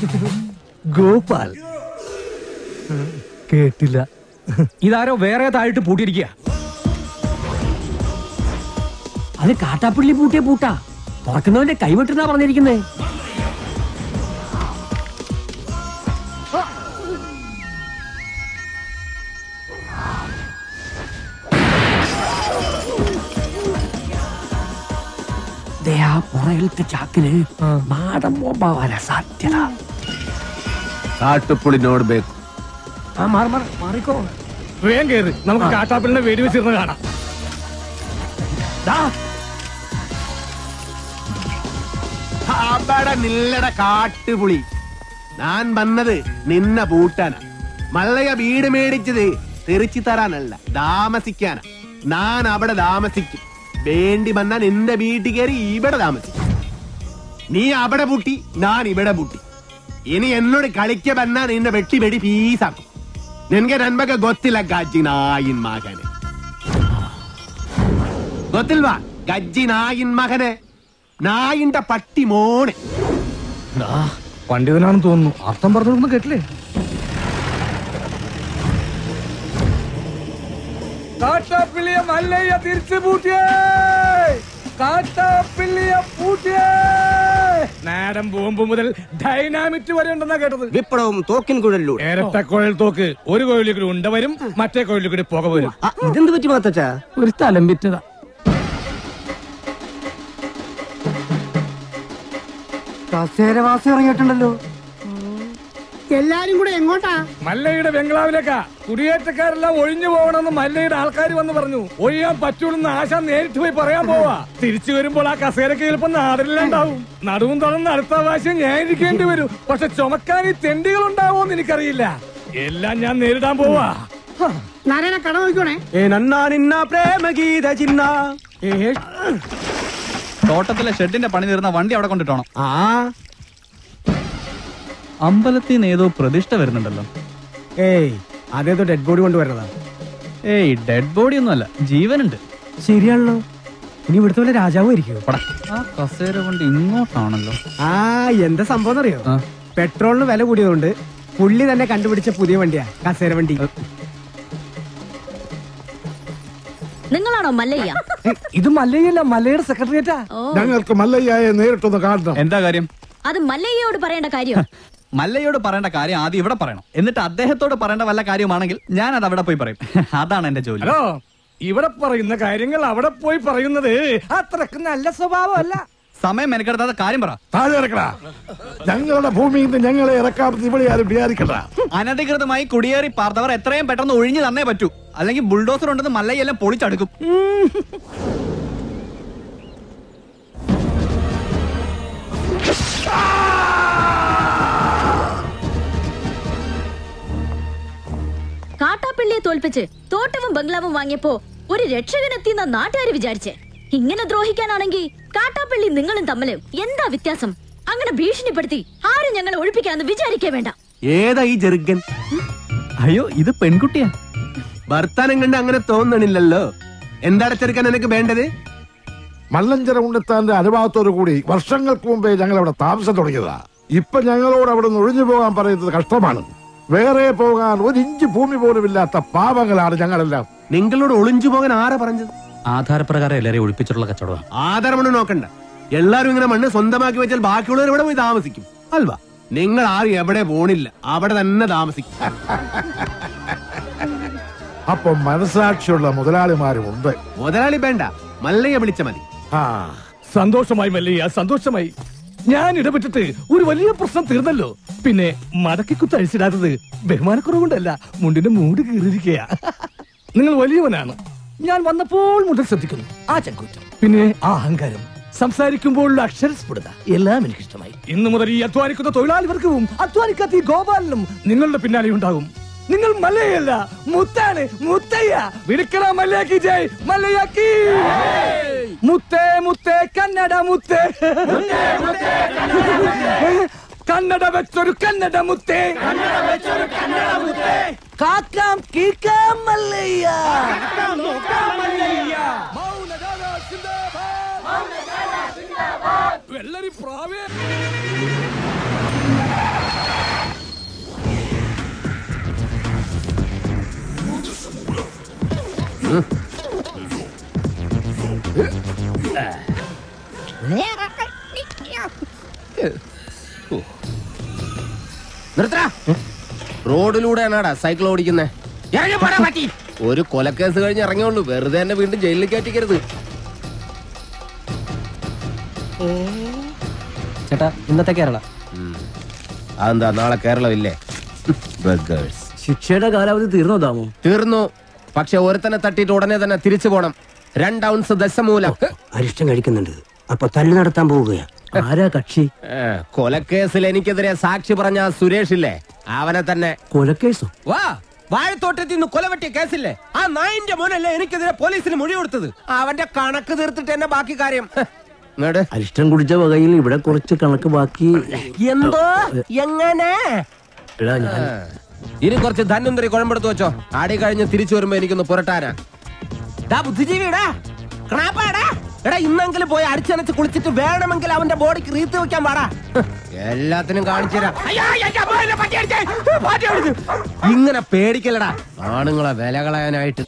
ഗോപാൽ കേട്ടില്ല ഇതാരോ വേറെ താഴിട്ട് പൂട്ടിയിരിക്കുക അത് കാട്ടാപ്പിള്ളി പൂട്ടിയ പൂട്ടാ തുറക്കുന്നവന്റെ കൈവിട്ടെന്നാ പറഞ്ഞിരിക്കുന്നേ ദേ ആ പുറകിലത്തെ ചാക്കിന് മാടം ബോംബാവാനാ സാധ്യത കാട്ടുപുളിനോട് ബേക്കും ആ മാറി മാറി മാറിക്കോ വേഗം കയറി നമുക്ക് കാട്ടാപ്പിളിനെ വെടിവെച്ചിരുന്ന് കാണാം ദാ അവിടെ നില്ലട കാട്ടുപുളി ഞാൻ വന്നത് നിന്ന പൂട്ടാന മള്ളയ വീട് മേടിച്ചത് തെറിച്ചു തരാനല്ല താമസിക്കാനാ ഞാൻ അവിടെ താമസിക്കും വേണ്ടി വന്നാ നിന്റെ വീട്ടിൽ കയറി ഇവിടെ താമസിക്കും നീ അവിടെ പൂട്ടി ഞാൻ ഇവിടെ പൂട്ടി ഇനി എന്നോട് കളിക്ക വന്നാ നിന്നെ വെട്ടി വെടി പീസാക്കും നിനಗೆ ನನ್ ಬಗ್ಗೆ ಗೊತ್ತಿಲ್ಲ ಗಜ್ಜಿ ನಾಯಿನ್ ಮಗನೆ ಗೊತ್ತಿಲ್ವಾ ಗಜ್ಜಿ ನಾಯಿನ್ ಮಗನೆ നായിന്റെ പട്ടി മോനെ പണ്ഡിതനാണെന്ന് തോന്നുന്നു അർത്ഥം പറഞ്ഞൊന്നും കേട്ടില്ലേ കാട്ടാപ്പിള്ളിയെ മല്ലയ്യ തിരിച്ചു പൂട്ടിയേ കാട്ടാപ്പിള്ളിയെ പൂട്ടിയേ നേരം ബോംബ് മുതൽ ഡൈനാമിറ്റ് വരെ ഉണ്ടെന്നാ കേട്ടത് വിപ്ലവം തോക്കിൻ കുഴലിലൂടെ ഇരട്ട കുഴൽ തോക്ക് ഒരു കോഴിയിൽ കൂടി ഉണ്ട വരും മറ്റേ കോഴിയിൽ കൂടി പുക വരും ആ, ഇതെന്ത് പറ്റി മാത്തച്ചാ ഒരു സ്ഥലം വിറ്റതാ കസേരവാസി ഇറങ്ങിയിട്ടുണ്ടല്ലോ എല്ലാരും കൂടെ എങ്ങോട്ടാ മല്ലയുടെ ബംഗ്ലാവിലേക്കാ കുടിയേറ്റക്കാരെല്ലാം ഒഴിഞ്ഞു പോകണമെന്ന് മല്ലയുടെ ആൾക്കാർ വന്ന് പറഞ്ഞു ഒഴിയാൻ പറ്റൂലെന്ന് ആശ നേരിട്ട് പോയി പറയാൻ പോവാ തിരിച്ചു വരുമ്പോൾ ആ കസേരക്ക് ചിലപ്പോ നാടില്ലാണ്ടാവും നടുവും തുറന്ന് അടുത്ത പ്രാവശ്യം ഞാൻ ഇരിക്കേണ്ടി വരും പക്ഷെ ചുമക്കാൻ ഈ തെണ്ടികൾ ഉണ്ടാവുമെന്ന് എനിക്കറിയില്ല എല്ലാം ഞാൻ നേരിടാൻ പോവാ നാരായണ കട നോക്കണേ ഏ നന്നാ നിന്ന പ്രേമഗീത ചിന്ന തോട്ടത്തിലെ ഷെഡിന്റെ പണി തീർന്ന വണ്ടി അവിടെ കൊണ്ടിട്ടോണം ആ അമ്പലത്തിൽ നിന്ന് ഏതോ പ്രതിഷ്ഠ വരുന്നുണ്ടല്ലോ ഏയ് അതേതോ ഡെഡ് ബോഡി കൊണ്ടുവരണതാ ഏയ് ഡെഡ് ബോഡി ഒന്നുമല്ല ജീവനുണ്ട് ശരിയാണല്ലോ ഇനി ഇവിടുത്തെ പോലെ രാജാവും ആയിരിക്കും പടാ, ആ കസേര കൊണ്ട് ഇങ്ങോട്ടാണല്ലോ ആ എന്താ സംഭവം അറിയോ ആ. പെട്രോളിന് വില കൂടിയതുകൊണ്ട് പുള്ളി തന്നെ കണ്ടുപിടിച്ച പുതിയ വണ്ടിയാ കസേര വണ്ടി നിങ്ങളാണോ മല്ലയ്യ ഇത് മല്ലയല്ല മല്ലയുടെ സെക്രട്ടറിയേറ്റാ ഓ ഞങ്ങൾക്ക് മല്ലയ്യായെ നേരിട്ടൊന്ന് കാണണം എന്താ കാര്യം അത് മല്ലയ്യയോട് പറയേണ്ട കാര്യം മല്ലയോട് പറയേണ്ട കാര്യം ആദ്യം ഇവിടെ പറയണം എന്നിട്ട് അദ്ദേഹത്തോട് പറയേണ്ട വല്ല കാര്യമാണെങ്കിൽ ഞാൻ അത് അവിടെ പോയി പറയും അതാണ് എന്റെ ജോലി ഹലോ ഇവിടെ പറയുന്ന കാര്യങ്ങൾ അവിടെ പോയി പറയുന്നത് അത്രക്ക് നല്ല സ്വഭാവമല്ല സമയം മെനക്കെടുത്താത്ത കാര്യം പറ താഴെ ഇറക്കടാ ഞങ്ങളുടെ ഭൂമിയിൽ നിന്ന് ഞങ്ങളെ ഇറക്കാമെന്ന് ഇവിടെ ആരും വിചാരിക്കണ്ട അനധികൃതമായി കുടിയേറി പാർത്തവർ എത്രയും പെട്ടെന്ന് ഒഴിഞ്ഞു തന്നേ പറ്റൂ അല്ലെങ്കിൽ ബുൾഡോസർ ഉണ്ടെന്ന് മല്ലയെല്ലാം പൊളിച്ചടുക്കും കാട്ടാപ്പിള്ളിയെ തോൽപ്പിച്ച് തോട്ടവും ബംഗ്ലാവും വാങ്ങിയപ്പോ ഒരു രക്ഷകനെത്തിയെന്ന നാട്ടുകാർ വിചാരിച്ചേ ഇങ്ങനെ ദ്രോഹിക്കാനാണെങ്കിൽ കാട്ടാപ്പള്ളി നിങ്ങളും തമ്മില് എന്താ വ്യത്യാസം അങ്ങനെ ഭീഷണിപ്പെടുത്തി ആരും ഞങ്ങളെ ഒഴിപ്പിക്കാന്ന് വിചാരിക്കേ വേണ്ട ഏതാ ഈ ചെറുക്കൻ അയ്യോ ഇത് പെൺകുട്ടിയാ വർത്താനം കണ്ട് അങ്ങനെ തോന്നണില്ലല്ലോ എന്താണ് ചെറുക്കൻ നിനക്ക് വേണ്ടത് മല്ലഞ്ചര ഉണ്ണിത്താന്റെ അനുഭവത്തോടു കൂടി വർഷങ്ങൾക്ക് മുമ്പേ ഞങ്ങൾ അവിടെ താമസം തുടങ്ങിയതാ ഇപ്പൊ ഞങ്ങളോട് അവിടെ നിന്ന് ഒഴിഞ്ഞു പോകാൻ പറയുന്നത് കഷ്ടമാണ് വേറെ പോകാൻ ഒരു ഇഞ്ച് ഭൂമി പോലും ഇല്ലാത്ത പാവങ്ങളാണ് ഞങ്ങളെല്ലാം നിങ്ങളോട് ഒളിഞ്ചു പോകാൻ ആരാ പറഞ്ഞത് ആധാരപ്രകാരം എല്ലാരെയും ഒഴിപ്പിച്ചിട്ടുള്ള കച്ചവടമാണ് ആധാരമണ്ണ് നോക്കണ്ട എല്ലാരും ഇങ്ങനെ മണ്ണ് സ്വന്തമാക്കി വെച്ചാൽ ബാക്കിയുള്ളവർ ഇവിടെ പോയി താമസിക്കും അൽവാ നിങ്ങൾ ആരും എവിടെ പോണില്ല അവിടെ തന്നെ താമസിക്കും അപ്പൊ മനസാക്ഷിയുള്ള മുതലാളിമാരും ഉണ്ട് മുതലാളി വേണ്ട മല്ലയെ വിളിച്ച മതി ആ സന്തോഷമായി മല്ലയ്യ സന്തോഷമായി ഞാൻ ഇടപെട്ടിട്ട് ഒരു വലിയ പ്രശ്നം തീർന്നല്ലോ പിന്നെ മടക്കി കുത്ത് അഴിച്ചിടാത്തത് ബഹുമാനക്കുറവുകൊണ്ടല്ല മുണ്ടിന്റെ മൂട് കീറിയിരിക്കുക നിങ്ങൾ വലിയവനാണ് ഞാൻ വന്നപ്പോൾ മുതൽ ശ്രദ്ധിക്കുന്നു ആ ചങ്കൂറ്റം പിന്നെ ആ അഹങ്കാരം സംസാരിക്കുമ്പോഴുള്ള അക്ഷരസ്ഫുടത എല്ലാം എനിക്ക് ഇഷ്ടമായി ഇന്നു മുതൽ ഈ അധ്വാനിക്കുന്ന തൊഴിലാളി വർഗവും അധ്വാനിക്കാത്ത ഈ ഗോപാലനും നിങ്ങളുടെ പിന്നാലെ ഉണ്ടാകും നിങ്ങൾ മല്ലയല്ല മുത്താണ് മുത്തയ്യ വിളിക്കണ മല്ലയാക്കി ജയ് മല്ലയാക്കി മുത്തേ മുത്തേ കന്നഡ മുത്തേ കന്നഡ വെച്ചൊരു കന്നഡ മുത്തേ കാക്കാം കീക്കാം മല്ലയ്യ വെള്ളരി പ്രാവേ നിർത്തടാ റോഡിലൂടെയാണാടാ സൈക്കിൾ ഓടിക്കുന്നേ ഒരു കൊലക്കേസ് കഴിഞ്ഞ് ഇറങ്ങിയുള്ളൂ വെറുതെ എന്നെ വീണ്ടും ജയിലിൽ കയറ്റിക്കരുത് ചേട്ടാ ഇന്നത്തെ കേരള അതെന്താ നാളെ കേരളം ഇല്ലേ Beggars. ശിക്ഷയുടെ കാലാവധി തീർന്നോ ദാമു തീർന്നു പക്ഷെ ഒരുത്തനെ തട്ടിയിട്ട് ഉടനെ തന്നെ തിരിച്ചു പോണം രണ്ട് ഔൺസ് ദശമൂലം അരിഷ്ടം കഴിക്കുന്നുണ്ട് അപ്പൊ തല്ലു നടത്താൻ പോവുകയാ ആരാ കക്ഷി ഏ, കൊലക്കേസിൽ എനിക്കെതിരെ സാക്ഷി പറഞ്ഞ ആ സുരേഷ് ഇല്ലേ അവനെ തന്നെ കൊലക്കേസോ വാ വാഴത്തോട്ടത്തിൽ നിന്ന് കൊലവെട്ടിയ കേസില്ലേ ആ നായിന്റെ മോനല്ലേ എനിക്കെതിരെ പോലീസിന് മൊഴി കൊടുത്തത് അവന്റെ കണക്ക് തീർത്തിട്ട് എന്നെ ബാക്കി കാര്യം ഹ്, ഇങ്ങട്. അരിഷ്ടം കുടിച്ച വകയിൽ ഇവിടെ കുറച്ച് കണക്ക് ബാക്കി എന്തോ എങ്ങനെ എടാ ഞാൻ ഇനി കുറച്ച് ധന്വന്തരി കുഴമ്പെടുത്ത് വെച്ചോ ആടി കഴിഞ്ഞ് തിരിച്ചു വരുമ്പോ എനിക്കൊന്ന് പുരട്ടാനാ ഡാ ബുദ്ധിജീവിടാ ക്രാപ്പാടാ എടാ ഇന്നെങ്കിലും പോയി അടിച്ചനച്ച് കുളിച്ചിട്ട് വേണമെങ്കിൽ അവന്റെ ബോഡിക്ക് റീത്ത് വെക്കാൻ പാടാ എല്ലാത്തിനും കാണിച്ചു തരാം ഇങ്ങനെ പേടിക്കലടാ ആണുങ്ങളെ വില കളയാനായിട്ട്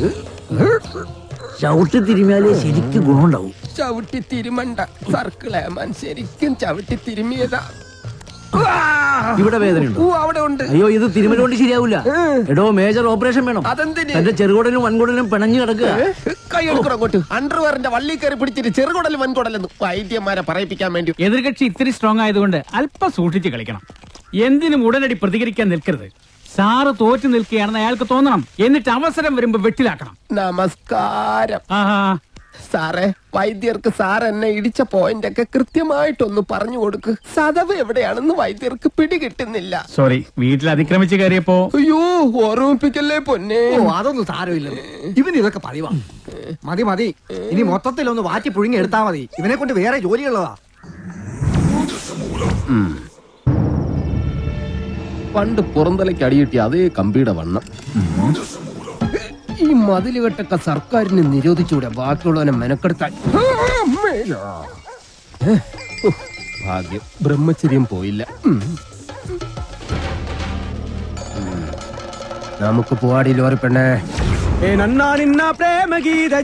ചവിട്ടി തിരുമിയാലേ ശരിക്ക് ഗുണമുണ്ടാവും ചവിട്ടി തിരുമണ്ട സർക്കിളേമാൻ ശരിക്കും ചവിട്ടി തിരുമിയതാ ഇവിടെ വേദനയുണ്ടോ ഊ, അവിടെ ഉണ്ട് അയ്യോ ഇത് തിരുമല കൊണ്ട് ശരിയാവില്ല എടോ മേജർ ഓപ്പറേഷൻ വേണം അതെന്തിന് എന്റെ ചെറുകുടലും വൻകുടലും പിണഞ്ഞു കിടക്കുക കൈ എടുക്കണം അങ്ങോട്ട് അണ്ടർവെയറിന്റെ വള്ളി കയറി പിടിച്ചിട്ട് ചെറുകുടൽ വൻകുടലെന്ന് വൈദ്യന്മാരെ പറയിപ്പിക്കാൻ വേണ്ടി എതിർകക്ഷി ഇത്തിരി സ്ട്രോങ് ആയതുകൊണ്ട് അല്പം സൂക്ഷിച്ച് കളിക്കണം എന്തിനും ഉടനടി പ്രതികരിക്കാൻ നിൽക്കരുത് സാറ് തോറ്റു നിൽക്കുകയാണെന്ന് അയാൾക്ക് തോന്നണം എന്നിട്ട് അവസരം വരുമ്പോ വെട്ടിലാക്കണം നമസ്കാരം ആഹാ സാറേ വൈദ്യർക്ക് സാർ എന്നെ ഇടിച്ച പോയിന്റ് ഒക്കെ കൃത്യമായിട്ടൊന്ന് പറഞ്ഞു കൊടുക്ക് സദവ് എവിടെയാണെന്ന് വൈദ്യർക്ക് പിടികിട്ടുന്നില്ല സോറി വീട്ടിൽ അതിക്രമിച്ച് കയറിയപ്പോ അയ്യോ ഓർമ്മിപ്പിക്കല്ലേ പൊന്നെ അതൊന്നും സാരമില്ല ഇവന് ഇതൊക്കെ പതിവാ മതി മതി ഇനി മൊത്തത്തിൽ ഒന്ന് വാറ്റി പുഴുങ്ങി എടുത്താ മതി ഇവനെ കൊണ്ട് വേറെ ജോലിയുള്ളതാ പണ്ട് പുറന്തലയ്ക്ക് അടിയിട്ടി അതേ കമ്പിയുടെ വണ്ണം ഈ മതില് കെട്ടൊക്കെ സർക്കാരിന് നിരോധിച്ചുകൂടെ ബാക്കിയുള്ളവനെ മെനക്കെടുത്താൻ ഭാഗ്യം ബ്രഹ്മചര്യം പോയില്ല ഉം. ഉം. നമുക്ക് പോവാടി ലോറി പെണ്ണേ ഏ നന്നാ നിന്ന പ്രേമഗീത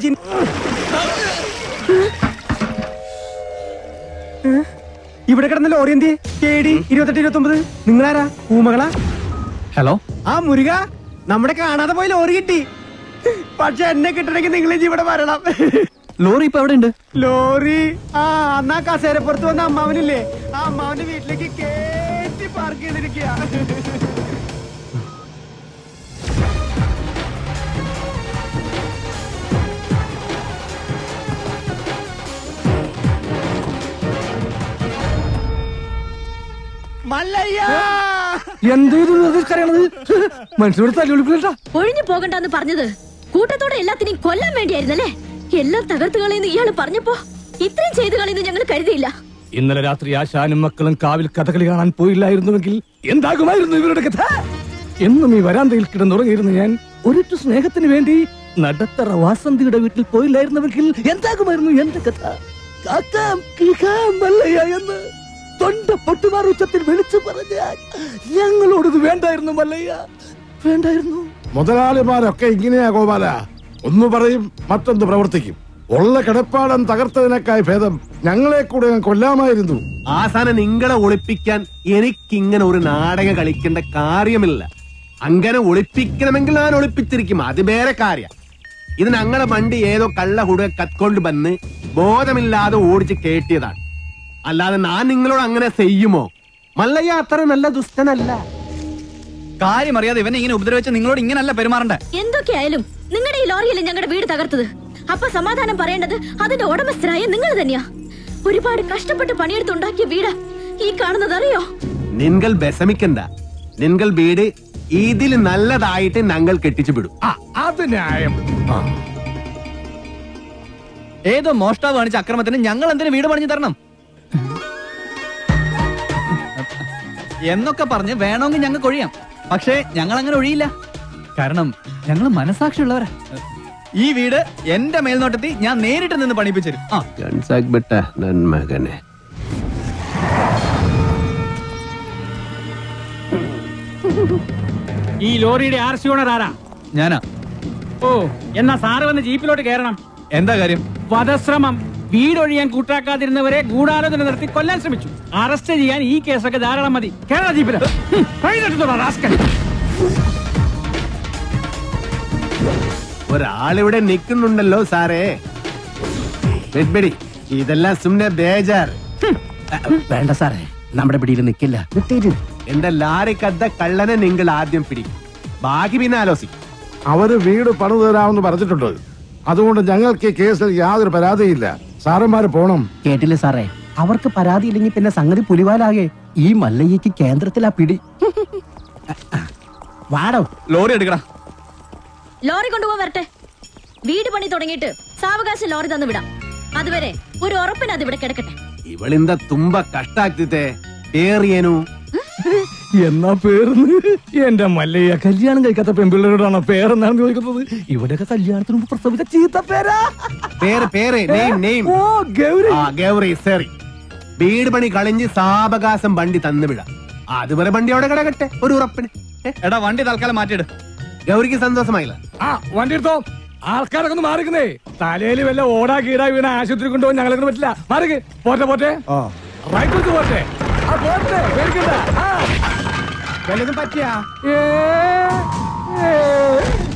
ഇവിടെ കിടന്ന ലോറി എന്തി കെ ഡി ഇരുപത്തെട്ട് ഇരുപത്തി ഒമ്പത് നിങ്ങളാരാ ഊമകളാ ഹലോ ആ മുരുക നമ്മുടെ കാണാതെ പോയി ലോറി കിട്ടി പക്ഷെ എന്നെ കിട്ടണമെങ്കിൽ നിങ്ങൾ ഇനി ഇവിടെ വരണം ലോറി ഇപ്പൊ എവിടെ ഉണ്ട് ലോറി ആ അന്നാ കസേരപ്പുറത്ത് വന്ന അമ്മാവനില്ലേ ആ അമ്മാവന്റെ വീട്ടിലേക്ക് കേട്ടി പാർക്ക് ചെയ്തിരിക്കുക മനസ്സിലൂടെ തല്ലുവിളിപ്പില്ല ഒഴിഞ്ഞു പോകണ്ടെന്ന് പറഞ്ഞത് കൂട്ടത്തോടെ എല്ലാത്തിനെയും കൊല്ലാൻ വേണ്ടിയായിരുന്നല്ലേ എല്ലാം തകർത്തു കളയുന്നു ഇയാള് പറഞ്ഞപ്പോ ഇത്രയും ചെയ്തു കളയുന്നു ഞങ്ങൾ കരുതിയില്ല ഇന്നലെ രാത്രി ആശാനും മക്കളും കാവിൽ കഥകളി കാണാൻ പോയില്ലായിരുന്നുവെങ്കിൽ എന്താകുമായിരുന്നു ഇവരുടെ കഥ എന്നും ഈ വരാന്തയിൽ കിടന്നുറങ്ങിയിരുന്നു ഞാൻ ഒരിറ്റു സ്നേഹത്തിന് വേണ്ടി നടത്തറ വാസന്തിയുടെ വീട്ടിൽ പോയില്ലായിരുന്നുവെങ്കിൽ എന്താകുമായിരുന്നു എന്റെ കഥ കാക്കാം കിളിക്കാം മല്ലയ്യ എന്ന് തൊണ്ട പൊട്ടുമാർ ഉച്ചത്തിൽ വിളിച്ചു പറഞ്ഞ ഞങ്ങളോടത് വേണ്ടായിരുന്നു മല്ലയ്യ വേണ്ടായിരുന്നു മുതലാളിമാരൊക്കെ ഇങ്ങനെയാ ഗോപാല ഒന്ന് പറയും മറ്റൊന്ന് പ്രവർത്തിക്കും ഉള്ള കിടപ്പാടം തകർത്തതിനേക്കായി ഭേദം ഞങ്ങളെ കൂടെ അങ്ങ് കൊല്ലാമായിരുന്നു ആസാനം നിങ്ങളെ ഒളിപ്പിക്കാൻ എനിക്കിങ്ങനെ ഒരു നാടകം കളിക്കേണ്ട കാര്യമില്ല അങ്ങനെ ഒളിപ്പിക്കണമെങ്കിൽ ഞാൻ ഒളിപ്പിച്ചിരിക്കും അത് വേറെ കാര്യം ഇത് ഞങ്ങളെ വണ്ടി ഏതോ കള്ള ഹുട കത്കൊണ്ട് വന്ന് ബോധമില്ലാതെ ഓടിച്ച് കേട്ടിയതാണ് അല്ലാതെ ഞാൻ നിങ്ങളോട് അങ്ങനെ ചെയ്യുമോ മല്ലയ്യ അത്ര നല്ല ദുഷ്ടനല്ല കാര്യം അറിയാതെ ഇവനെ ഇങ്ങനെ ഉപദ്രവിച്ച് നിങ്ങളോട് ഇങ്ങനല്ല പെരുമാറണ്ടേ എന്തൊക്കെയായാലും നിങ്ങളുടെ ഈ ലോറിയല്ലേ ഞങ്ങളുടെ വീട് തകർത്തത് അപ്പൊ സമാധാനം പറയേണ്ടത് അതിന്റെ ഉടമസ്ഥരായ നിങ്ങൾ തന്നെയാ ഒരുപാട് കഷ്ടപ്പെട്ട് പണിയെടുത്തുണ്ടാക്കിയ വീട് ഈ കാണുന്നത് അറിയോ നിങ്ങൾ വിഷമിക്കണ്ട നിങ്ങൾ വീട് ഇതിൽ നല്ലതായിട്ട് ഞങ്ങൾ കെട്ടിച്ചു വിടും അത് ന്യായം ഏതോ മോഷ്ടാവ് കാണിച്ച അക്രമത്തിന് ഞങ്ങൾ എന്തിനു വീട് പണിഞ്ഞു തരണം എന്നൊക്കെ പറഞ്ഞ് വേണമെങ്കിൽ ഞങ്ങൾക്ക് ഒഴിയാം പക്ഷേ ഞങ്ങൾ അങ്ങനെ ഒഴിയില്ല കാരണം ഞങ്ങൾ മനസാക്ഷിയുള്ളവരാ ഈ വീട് എന്റെ മേൽനോട്ടത്തിൽ ഞാൻ നേരിട്ട് നിന്ന് പണിപ്പിച്ചു തരും ആ ബെട്ട നന്മകനെ ഈ ലോറിയുടെ ആർ സി ഓണർ ആരാ ഞാനാ ഓ എന്നാ സാറ് വന്ന് ജീപ്പിലോട്ട് കയറണം എന്താ കാര്യം വധശ്രമം വീടൊഴിയാൻ കൂട്ടാക്കാതിരുന്നവരെ ഗൂഢാലോചന നടത്തി കൊല്ലാൻ ശ്രമിച്ചു അറസ്റ്റ് ചെയ്യാൻ ഈ കേസൊക്കെ ധാരാളം മതി കേരള ജീപ്പില് ഹും, വഴിതെറ്റിച്ചോടാ, rascal. ഒരാളിവിടെ നിൽക്കുന്നുണ്ടല്ലോ സാറേ വെഡ്ബെടി ഇതെല്ലാം സുമ്നെ ബേജാർ വേണ്ട സാറേ നമ്മുടെ പിടിയിൽ നിൽക്കില്ല എന്റെ ലാരിക്കദ്ദ കള്ളനെ നിങ്ങൾ ആദ്യം പിടിക്കും ബാക്കി പിന്നെ ആലോചിക്കും അവര് വീട് പണിതു തരാമെന്ന് പറഞ്ഞിട്ടുണ്ട് അതുകൊണ്ട് ഞങ്ങൾക്ക് ഈ കേസിൽ യാതൊരു പരാതിയില്ല സാറന്മാര് പോണം കേട്ടില്ലേ സാറേ അവർക്ക് പരാതി ഇല്ലെങ്കിൽ പിന്നെ സംഗതി പുലിവാലാകെ ഈ മല്ലയ്യക്ക് കേന്ദ്രത്തിലാ പിടി വാടോ ലോറി എടുക്കടാ ലോറി കൊണ്ടുപോകാൻ വരട്ടെ വീട് പണി തുടങ്ങിയിട്ട് സാവകാശം ലോറി തന്നു വിടാം അതുവരെ ഒരു ഉറപ്പിന് അത് ഇവിടെ കിടക്കട്ടെ ಇವಳಿಂದ ತುಂಬಾ ಕಷ್ಟ ಆಗ್ತಿದೆ പേറിയേനു എന്നാ പേരെന്ന് എന്റെ മല്ലയ്യ കല്യാണം കഴിക്കാത്ത പെൺപിള്ളേരോടാണ് പേരെന്നാണ് ചോദിക്കുന്നത് ഇവിടെയൊക്കെ കല്യാണത്തിന് മുമ്പ് പ്രസവിച്ച ചീത്ത പേരാ പേര് പേര് നെയിം നെയിം ഓ ഗൗരി ആ ഗൗറി സറി വീട് പണി കളിഞ്ഞ് സാവകാശം വണ്ടി തന്നു വിടാം അതുവരെ വണ്ടി അവിടെ കിടക്കട്ടെ ഒരു ഉറപ്പിന് ഏ, എടാ വണ്ടി തൽക്കാലം മാറ്റിയിട് ഗൗരിക്ക് സന്തോഷമായില്ല ആ വണ്ടി എടുത്തോ ആൾക്കാരൊക്കെ ഒന്ന് മാറിക്കുന്നേ തലയിൽ വല്ല ഓടാ കീടാ വീണ ആശുപത്രി കൊണ്ടുപോകാൻ ഞങ്ങളെ കൊണ്ട് പറ്റില്ല മാറിക്ക് പോട്ടെ പോട്ടെ റൈറ്റ് എടുത്ത് പോട്ടെ ആ പോട്ടെ പേടിക്കണ്ട ആ വല്ലതും പറ്റിയാ ഏ, ഏ.